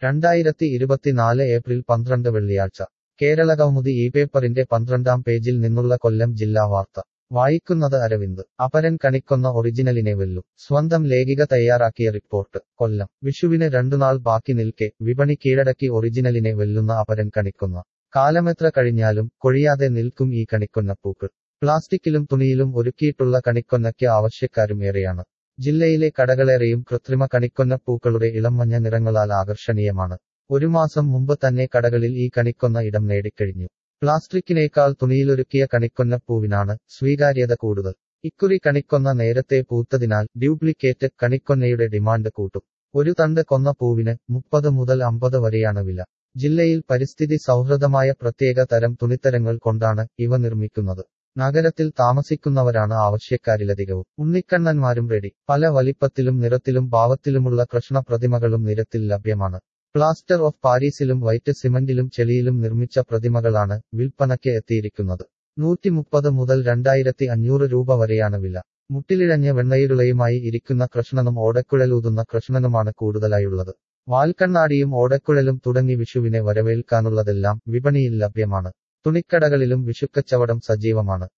രണ്ടായിരത്തി ഇരുപത്തിനാല് ഏപ്രിൽ പന്ത്രണ്ട് വെള്ളിയാഴ്ച കേരളകൗമുദി ഈ പേപ്പറിന്റെ പന്ത്രണ്ടാം പേജിൽ നിന്നുള്ള കൊല്ലം ജില്ലാ വാർത്ത വായിക്കുന്നത് അരവിന്ദ് അപരൻ കണിക്കൊന്ന ഒറിജിനലിനെ വെല്ലും സ്വന്തം ലേഖിക തയ്യാറാക്കിയ റിപ്പോർട്ട് കൊല്ലം വിഷുവിന് രണ്ടുനാൾ ബാക്കി നിൽക്കെ വിപണി കീഴടക്കി ഒറിജിനലിനെ വെല്ലുന്ന അപരൻ കണിക്കൊന്ന കാലമെത്ര കഴിഞ്ഞാലും കൊഴിയാതെ നിൽക്കും ഈ കണിക്കൊന്നപ്പൂക്കൾ പ്ലാസ്റ്റിക്കിലും തുണിയിലും ഒരുക്കിയിട്ടുള്ള കണിക്കൊന്നയ്ക്ക് ആവശ്യക്കാരും ഏറെയാണ് ജില്ലയിലെ കടകളേറെയും കൃത്രിമ കണിക്കൊന്നപ്പൂക്കളുടെ ഇളംമഞ്ഞ നിറങ്ങളാൽ ആകർഷണീയമാണ് ഒരു മാസം മുമ്പ് തന്നെ കടകളിൽ ഈ കണിക്കൊന്ന ഇടം നേടിക്കഴിഞ്ഞു പ്ലാസ്റ്റിക്കിനേക്കാൾ തുണിയിലൊരുക്കിയ കണിക്കൊന്നപ്പൂവിനാണ് സ്വീകാര്യത കൂടുതൽ ഇക്കുറി കണിക്കൊന്ന നേരത്തെ പൂത്തതിനാൽ ഡ്യൂപ്ലിക്കേറ്റ് കണിക്കൊന്നയുടെ ഡിമാൻഡ് കൂട്ടും ഒരു തണ്ട് കൊന്ന പൂവിന് മുപ്പത് മുതൽ അമ്പത് വരെയാണ് വില ജില്ലയിൽ പരിസ്ഥിതി സൗഹൃദമായ പ്രത്യേക തരം തുണിത്തരങ്ങൾ കൊണ്ടാണ് ഇവ നിർമ്മിക്കുന്നത് നഗരത്തിൽ താമസിക്കുന്നവരാണ് ആവശ്യക്കാരിലധികവും ഉണ്ണിക്കണ്ണന്മാരും റെഡി പല വലിപ്പത്തിലും നിറത്തിലും ഭാവത്തിലുമുള്ള കൃഷ്ണ പ്രതിമകളും നിരത്തിൽ ലഭ്യമാണ് പ്ലാസ്റ്റർ ഓഫ് പാരീസിലും വൈറ്റ് സിമന്റിലും ചെളിയിലും നിർമ്മിച്ച പ്രതിമകളാണ് വിൽപ്പനയ്ക്ക് എത്തിയിരിക്കുന്നത് നൂറ്റി മുപ്പത് മുതൽ രണ്ടായിരത്തി അഞ്ഞൂറ് രൂപ വരെയാണ് വില മുട്ടിലിഴഞ്ഞ വെണ്ണയിരുളയുമായി ഇരിക്കുന്ന കൃഷ്ണനും ഓടക്കുഴലൂതുന്ന കൃഷ്ണനുമാണ് കൂടുതലായുള്ളത് വാൽക്കണ്ണാടിയും ഓടക്കുഴലും തുടങ്ങി വിഷുവിനെ വരവേൽക്കാനുള്ളതെല്ലാം വിപണിയിൽ ലഭ്യമാണ് തുണിക്കടകളിലും വിഷുക്കച്ചവടം സജീവമാണ്